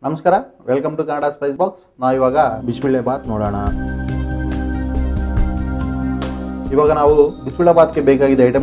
ನಮಸ್ಕಾರ welcome to Kannada spice box ನಾವು ಇವಾಗ ಬಿಸಿಬೇಳೆ ಬಾತ್ ನೋಡೋಣ ಇವಾಗ ನಾವು ಬಿಸಿಬೇಳೆ ಬಾತ್ಗೆ ಬೇಕಾಗಿದ್ದ ಐಟಮ್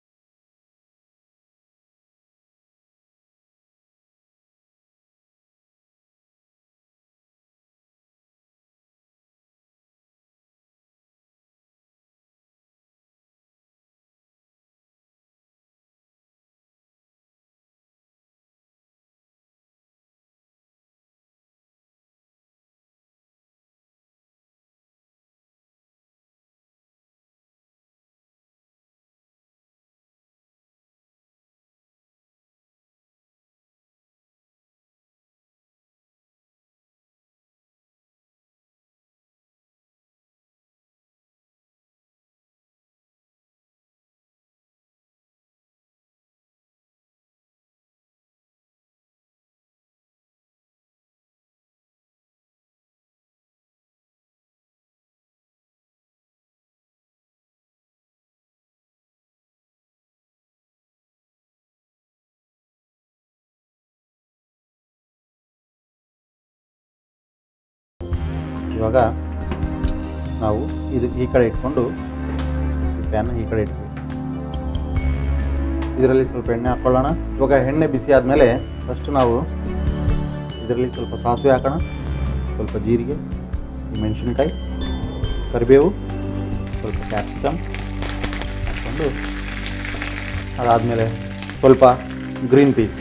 ಇವಾಗ ನಾವು ಇದು ಈ ಕಡೆ ಇಟ್ಕೊಂಡು ಈ ಪ್ಯಾನ್ ಈ ಕಡೆ ಇಟ್ತೀವಿ ಇದರಲ್ಲಿ ಸ್ವಲ್ಪ ಎಣ್ಣೆ ಹಾಕ್ಕೊಳ್ಳೋಣ ಇವಾಗ ಎಣ್ಣೆ ಬಿಸಿ ಆದಮೇಲೆ ಫಸ್ಟ್ ನಾವು ಇದರಲ್ಲಿ ಸ್ವಲ್ಪ ಸಾಸಿವೆ ಹಾಕೋಣ ಸ್ವಲ್ಪ ಜೀರಿಗೆ ಈ ಮೆಣಸಿನ್ಕಾಯಿ ಕರಿಬೇವು ಸ್ವಲ್ಪ ಕ್ಯಾಪ್ಸಿಕಮ್ ಹಾಕ್ಕೊಂಡು ಅದಾದಮೇಲೆ ಸ್ವಲ್ಪ ಗ್ರೀನ್ ಪೀಸ್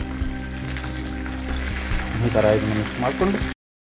ಈ ಥರ ಇದನ್ನು ಮಿಕ್ಸ್ ಮಾಡಿಕೊಂಡು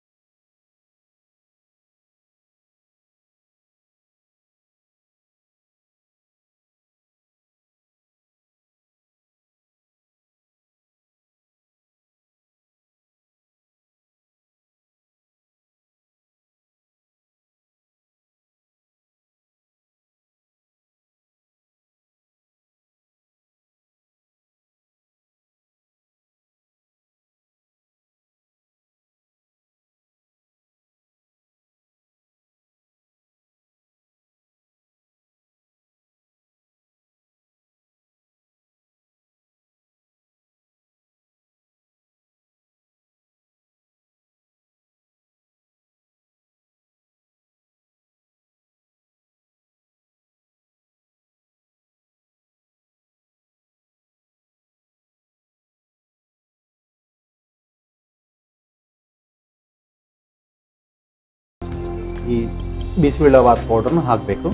ಈ ಬಿಸಿಬೇಳೆಬಾತ್ ಪೌಡ್ರನ್ನ ಹಾಕಬೇಕು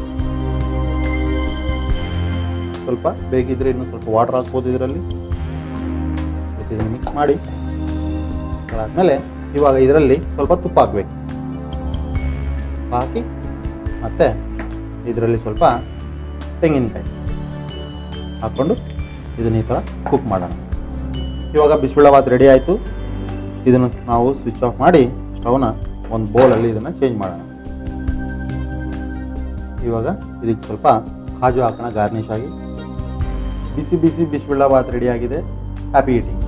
ಸ್ವಲ್ಪ ಬೇಕಿದ್ರೆ ಇನ್ನು ಸ್ವಲ್ಪ ವಾಟರ್ ಹಾಕ್ಬೋದು ಇದರಲ್ಲಿ ಇದನ್ನು ಮಿಕ್ಸ್ ಮಾಡಿ ಅದಾದಮೇಲೆ ಇವಾಗ ಇದರಲ್ಲಿ ಸ್ವಲ್ಪ ತುಪ್ಪ ಹಾಕಬೇಕು ತುಪ್ಪ ಹಾಕಿ ಮತ್ತು ಇದರಲ್ಲಿ ಸ್ವಲ್ಪ ತೆಂಗಿನಕಾಯಿ ಹಾಕ್ಕೊಂಡು ಇದನ್ನ ಈ ಥರ ಕುಕ್ ಮಾಡೋಣ ಇವಾಗ ಬಿಸಿಬೇಳೆಬಾತ್ ರೆಡಿ ಆಯಿತು ಇದನ್ನು ನಾವು ಸ್ವಿಚ್ ಆಫ್ ಮಾಡಿ ಸ್ಟವ್ನ ಒಂದು ಬೌಲಲ್ಲಿ ಇದನ್ನು ಚೇಂಜ್ ಮಾಡೋಣ ಇವಾಗ ಇದಕ್ಕೆ ಸ್ವಲ್ಪ ಕಾಜು ಹಾಕೋಣ ಗಾರ್ನಿಷ್ ಆಗಿ ಬಿಸಿ ಬಿಸಿ ಬಿಸಿಬೇಳೆಬಾತ್ ರೆಡಿ ಆಗಿದೆ ಹ್ಯಾಪಿ ಈಟಿಂಗ್